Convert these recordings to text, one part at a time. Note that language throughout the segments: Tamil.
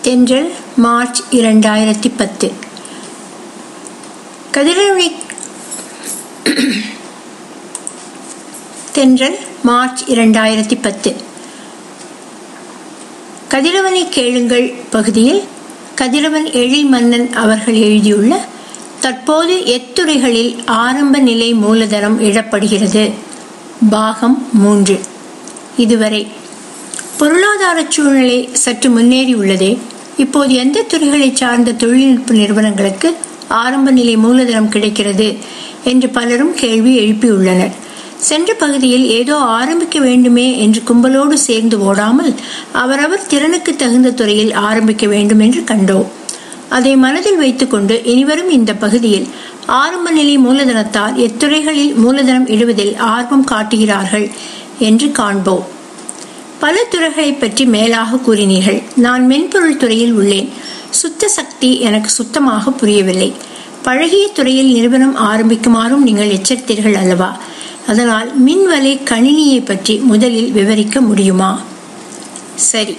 தென்றல் மார்ச் இரண்டாயிரத்தி பத்து கதிரவனை தென்றல் மார்ச் இரண்டாயிரத்தி பத்து கதிரவனை கேளுங்கள் பகுதியில் கதிரவன் எழில் மன்னன் அவர்கள் எழுதியுள்ள தற்போது எத்துறைகளில் ஆரம்ப நிலை மூலதனம் இழப்படுகிறது பாகம் மூன்று இதுவரை பொருளாதார சூழ்நிலை சற்று முன்னேறி உள்ளதே இப்போது எந்த துறைகளை சார்ந்த தொழில்நுட்ப நிறுவனங்களுக்கு ஆரம்ப நிலை மூலதனம் கிடைக்கிறது என்று பலரும் கேள்வி எழுப்பியுள்ளனர் சென்ற பகுதியில் ஏதோ ஆரம்பிக்க வேண்டுமே என்று கும்பலோடு சேர்ந்து ஓடாமல் அவரவர் திறனுக்கு தகுந்த துறையில் ஆரம்பிக்க வேண்டும் என்று கண்டோம் அதை மனதில் வைத்துக்கொண்டு இனிவரும் இந்த பகுதியில் ஆரம்ப நிலை மூலதனத்தால் எத்துறைகளில் மூலதனம் இடுவதில் ஆர்வம் காட்டுகிறார்கள் என்று காண்போம் பல துறைகளை பற்றி மேலாக கூறினீர்கள் நான் மென்பொருள் துறையில் உள்ளேன் சுத்த சக்தி எனக்கு சுத்தமாக புரியவில்லை பழகிய துறையில் நிறுவனம் ஆரம்பிக்குமாறும் நீங்கள் எச்சரித்தீர்கள் அல்லவா அதனால் மின்வலை கணினியை பற்றி முதலில் விவரிக்க முடியுமா சரி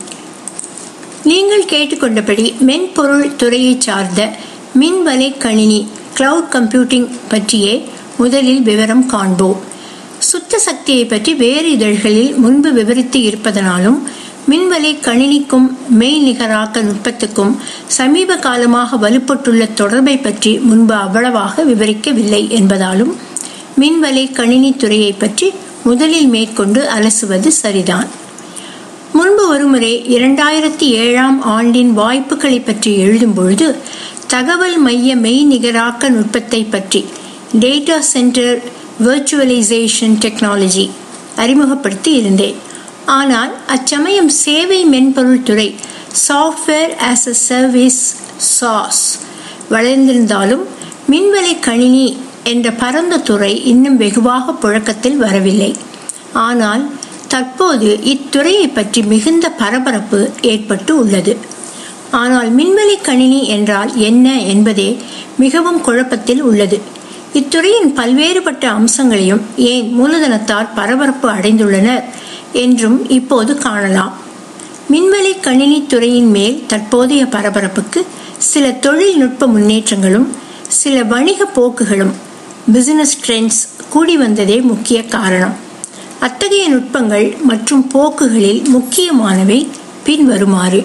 நீங்கள் கேட்டுக்கொண்டபடி மென்பொருள் துறையை சார்ந்த மின்வலை கணினி கிளவுட் கம்ப்யூட்டிங் பற்றியே முதலில் விவரம் காண்போம் சுத்த சக்தியை பற்றி வேறு இதழ்களில் முன்பு விவரித்து இருப்பதனாலும் மின்வலை கணினிக்கும் மெய்நிகராக்க நுட்பத்துக்கும் சமீப காலமாக வலுப்பட்டுள்ள தொடர்பை பற்றி முன்பு அவ்வளவாக விவரிக்கவில்லை என்பதாலும் மின்வலை கணினி துறையை பற்றி முதலில் மேற்கொண்டு அலசுவது சரிதான் முன்பு ஒருமுறை இரண்டாயிரத்தி ஏழாம் ஆண்டின் வாய்ப்புகளை பற்றி எழுதும் பொழுது தகவல் மைய மெய்நிகராக்க நுட்பத்தை பற்றி டேட்டா சென்டர் விர்ச்சுவலைசேஷன் டெக்னாலஜி அறிமுகப்படுத்தி இருந்தேன் ஆனால் அச்சமயம் சேவை மென்பொருள் துறை software as a service SaaS வளர்ந்திருந்தாலும் மின்வலை கணினி என்ற பரந்த துறை இன்னும் வெகுவாக புழக்கத்தில் வரவில்லை ஆனால் தற்போது இத்துறையை பற்றி மிகுந்த பரபரப்பு ஏற்பட்டு உள்ளது ஆனால் மின்வெளி கணினி என்றால் என்ன என்பதே மிகவும் குழப்பத்தில் உள்ளது இத்துறையின் பல்வேறுபட்ட அம்சங்களையும் ஏன் மூலதனத்தார் பரபரப்பு அடைந்துள்ளனர் என்றும் இப்போது காணலாம் மின்வெளி கணினி துறையின் மேல் தற்போதைய பரபரப்புக்கு சில தொழில்நுட்ப முன்னேற்றங்களும் சில வணிக போக்குகளும் பிசினஸ் ட்ரெண்ட்ஸ் கூடி வந்ததே முக்கிய காரணம் அத்தகைய நுட்பங்கள் மற்றும் போக்குகளில் முக்கியமானவை பின்வருமாறு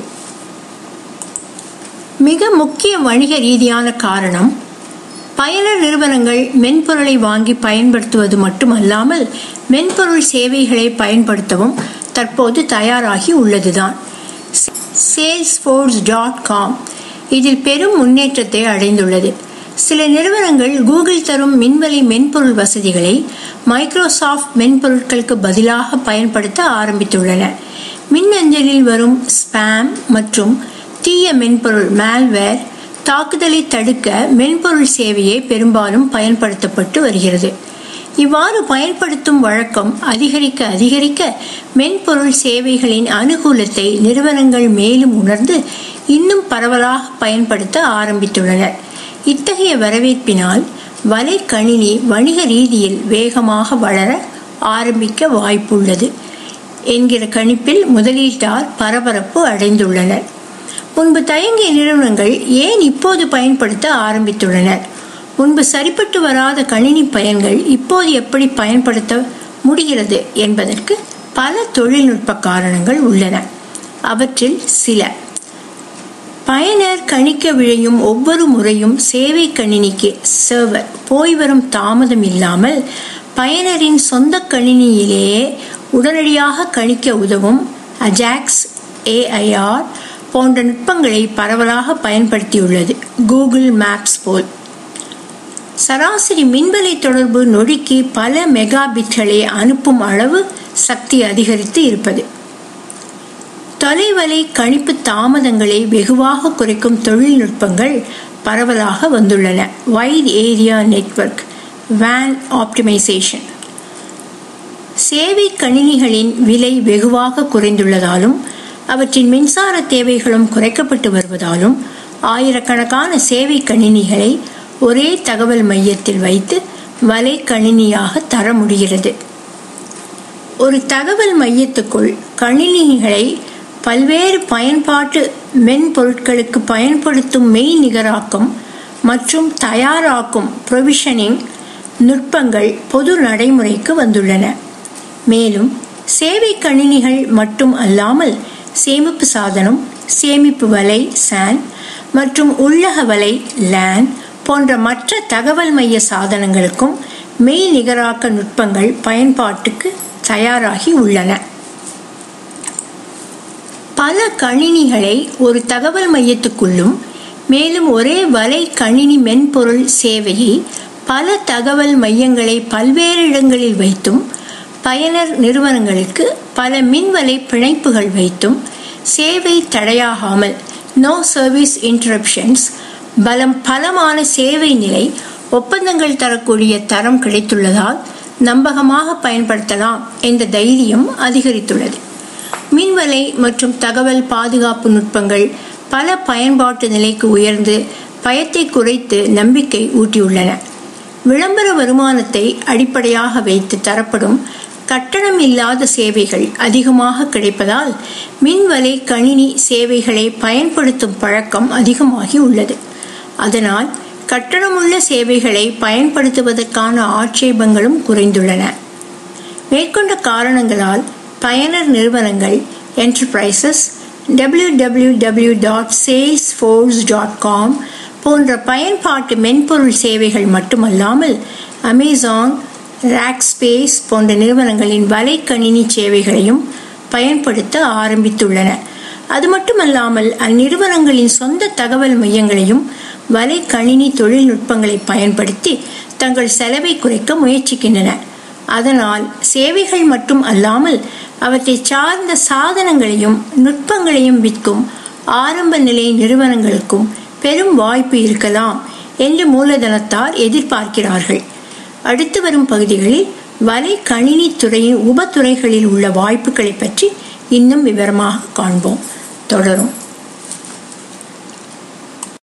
மிக முக்கிய வணிக ரீதியான காரணம் பயனர் நிறுவனங்கள் மென்பொருளை வாங்கி பயன்படுத்துவது மட்டுமல்லாமல் மென்பொருள் சேவைகளை பயன்படுத்தவும் தற்போது தயாராகி உள்ளதுதான் சேல்ஸ் ஃபோர்ஸ் டாட் காம் இதில் பெரும் முன்னேற்றத்தை அடைந்துள்ளது சில நிறுவனங்கள் கூகுள் தரும் மின்வெளி மென்பொருள் வசதிகளை மைக்ரோசாஃப்ட் மென்பொருட்களுக்கு பதிலாக பயன்படுத்த ஆரம்பித்துள்ளன மின்னஞ்சலில் வரும் ஸ்பேம் மற்றும் தீய மென்பொருள் மேல்வேர் தாக்குதலை தடுக்க மென்பொருள் சேவையே பெரும்பாலும் பயன்படுத்தப்பட்டு வருகிறது இவ்வாறு பயன்படுத்தும் வழக்கம் அதிகரிக்க அதிகரிக்க மென்பொருள் சேவைகளின் அனுகூலத்தை நிறுவனங்கள் மேலும் உணர்ந்து இன்னும் பரவலாக பயன்படுத்த ஆரம்பித்துள்ளனர் இத்தகைய வரவேற்பினால் வலை கணினி வணிக ரீதியில் வேகமாக வளர ஆரம்பிக்க வாய்ப்புள்ளது என்கிற கணிப்பில் முதலீட்டார் பரபரப்பு அடைந்துள்ளனர் முன்பு தயங்கிய நிறுவனங்கள் ஏன் இப்போது பயன்படுத்த ஆரம்பித்துள்ளனர் முன்பு சரிப்பட்டு வராத கணினி பயன்கள் இப்போது எப்படி பயன்படுத்த முடிகிறது என்பதற்கு பல தொழில்நுட்ப காரணங்கள் உள்ளன அவற்றில் சில பயனர் கணிக்க விழையும் ஒவ்வொரு முறையும் சேவை கணினிக்கு சர்வர் போய் வரும் தாமதம் இல்லாமல் பயனரின் சொந்த கணினியிலேயே உடனடியாக கணிக்க உதவும் அஜாக்ஸ் ஏஐஆர் போன்ற நுட்பங்களை பரவலாக பயன்படுத்தியுள்ளது கூகுள் மேப்ஸ் போல் சராசரி மின்வலை தொடர்பு நொடிக்கு பல மெகா பிட்களை அனுப்பும் அளவு சக்தி அதிகரித்து இருப்பது தொலைவலை கணிப்பு தாமதங்களை வெகுவாக குறைக்கும் தொழில்நுட்பங்கள் பரவலாக வந்துள்ளன வைட் ஏரியா நெட்வொர்க் வேன் ஆப்டிமைசேஷன் சேவை கணினிகளின் விலை வெகுவாக குறைந்துள்ளதாலும் அவற்றின் மின்சார தேவைகளும் குறைக்கப்பட்டு வருவதாலும் ஆயிரக்கணக்கான சேவை கணினிகளை ஒரே தகவல் மையத்தில் வைத்து வலை கணினியாக தர முடிகிறது ஒரு தகவல் மையத்துக்குள் கணினிகளை பல்வேறு பயன்பாட்டு மென்பொருட்களுக்கு பயன்படுத்தும் மெய் நிகராக்கம் மற்றும் தயாராக்கும் ப்ரொவிஷனிங் நுட்பங்கள் பொது நடைமுறைக்கு வந்துள்ளன மேலும் சேவை கணினிகள் மட்டும் அல்லாமல் சேமிப்பு சாதனம் சேமிப்பு வலை சான் மற்றும் உள்ளக வலை லேன் போன்ற மற்ற தகவல் மைய சாதனங்களுக்கும் மெய் நிகராக்க நுட்பங்கள் பயன்பாட்டுக்கு தயாராகி உள்ளன பல கணினிகளை ஒரு தகவல் மையத்துக்குள்ளும் மேலும் ஒரே வலை கணினி மென்பொருள் சேவையை பல தகவல் மையங்களை பல்வேறு இடங்களில் வைத்தும் பயனர் நிறுவனங்களுக்கு பல மின்வலை பிணைப்புகள் வைத்தும் சேவை தடையாகாமல் நோ சர்வீஸ் இன்டரப்ஷன்ஸ் பலம் பலமான சேவை நிலை ஒப்பந்தங்கள் தரக்கூடிய தரம் கிடைத்துள்ளதால் நம்பகமாக பயன்படுத்தலாம் என்ற தைரியம் அதிகரித்துள்ளது மின்வலை மற்றும் தகவல் பாதுகாப்பு நுட்பங்கள் பல பயன்பாட்டு நிலைக்கு உயர்ந்து பயத்தை குறைத்து நம்பிக்கை ஊட்டியுள்ளன விளம்பர வருமானத்தை அடிப்படையாக வைத்து தரப்படும் கட்டணம் இல்லாத சேவைகள் அதிகமாக கிடைப்பதால் மின்வலை கணினி சேவைகளை பயன்படுத்தும் பழக்கம் அதிகமாகி உள்ளது அதனால் கட்டணமுள்ள சேவைகளை பயன்படுத்துவதற்கான ஆட்சேபங்களும் குறைந்துள்ளன மேற்கொண்ட காரணங்களால் பயனர் நிறுவனங்கள் enterprises W W W dot salesforce dot com போன்ற பயன்பாட்டு மென்பொருள் சேவைகள் மட்டுமல்லாமல் அமேசான் ராக்ஸ்பேஸ் போன்ற நிறுவனங்களின் வலைக்கணினி சேவைகளையும் பயன்படுத்த ஆரம்பித்துள்ளன அது மட்டுமல்லாமல் அந்நிறுவனங்களின் சொந்த தகவல் மையங்களையும் வலைக்கணினி தொழில்நுட்பங்களை பயன்படுத்தி தங்கள் செலவை குறைக்க முயற்சிக்கின்றன அதனால் சேவைகள் மட்டும் அல்லாமல் அவற்றை சார்ந்த சாதனங்களையும் நுட்பங்களையும் விற்கும் ஆரம்ப நிலை நிறுவனங்களுக்கும் பெரும் வாய்ப்பு இருக்கலாம் என்று மூலதனத்தார் எதிர்பார்க்கிறார்கள் அடுத்து வரும் பகுதிகளில் வலை கணினி துறையின் உபத்துறைகளில் உள்ள வாய்ப்புகளை பற்றி இன்னும் விவரமாக காண்போம் தொடரும்